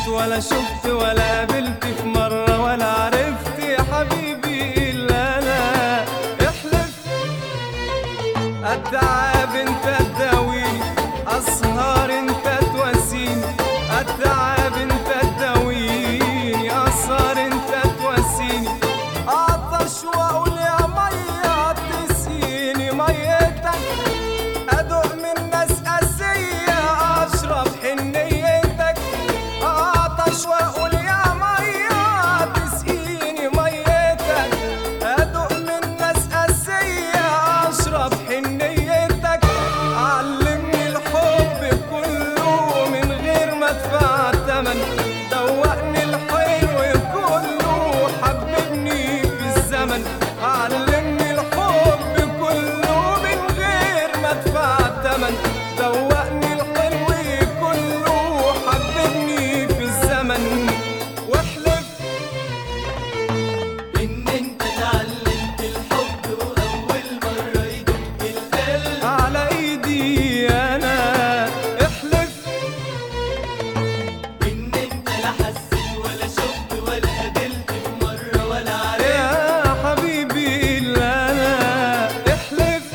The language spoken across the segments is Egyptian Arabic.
حسيت ولا شفت ولا قابلت في مرة ولا عرفت يا حبيبي إلا أنا احلف التعب انت تداويني اسهر انت تواسيني التعب انت تداويني اسهر انت تواسيني اعطش واقول يا ميه تسقيني ميتك ادوق من ناس قاسيه اشرب حنيتك اعطش واقول يا ميه تسقيني ميتك ادوق من ناس قاسيه اشرب حنيتك علمني الحب كله من غير ما ادفع الثمن دوقني الحلو كله حببني في الزمن علمني الحب كله من غير ما ادفع الثمن دوقني الحلو كله حببني في الزمن واحلف إن أنت اتعلمت الحب وأول مرة يدق القلب على ايدي انا احلف إن أنت لا حسيت ولا شفت ولا قابلت في مرة ولا عرفت يا حبيبي الا انا احلف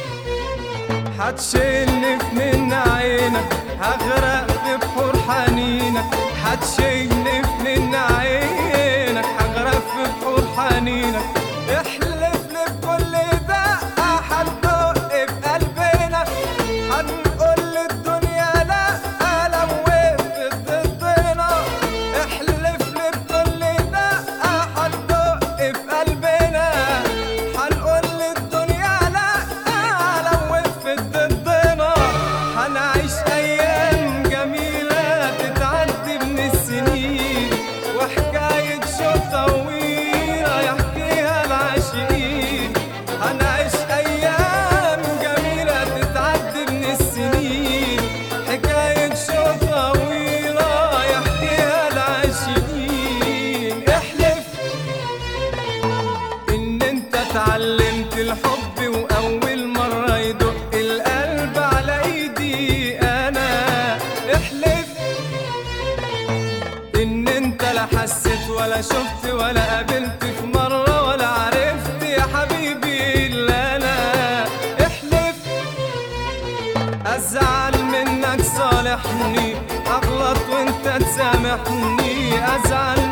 هتشيلني من عينك هغرق في بحور حنينك هتشيلني من عينك هغرق في بحور حنينك احلف لي بكل دقة هندق في قلبنا هنقول للدنيا لا لو وقفت ضدنا احلف لي بكل دقة هندق في قلبنا هنقول للدنيا لا لو وقفت ضدنا هنعيش ايام جميلة تتعدي من السنين وحكاية شوق طويلة يحكيها العاشقين هنعيش ايام جميلة تتعدي من السنين حكاية شوق طويلة يحكيها العاشقين احلف ان انت اتعلمت الحب واول مرة يدق القلب على ايدي انا احلف ان انت لا حسيت ولا شفت ولا قابلت في مرة ولا عرفت يا حبيبي الا انا احلف ازعل منك صالحني اغلط وانت تسامحني ازعل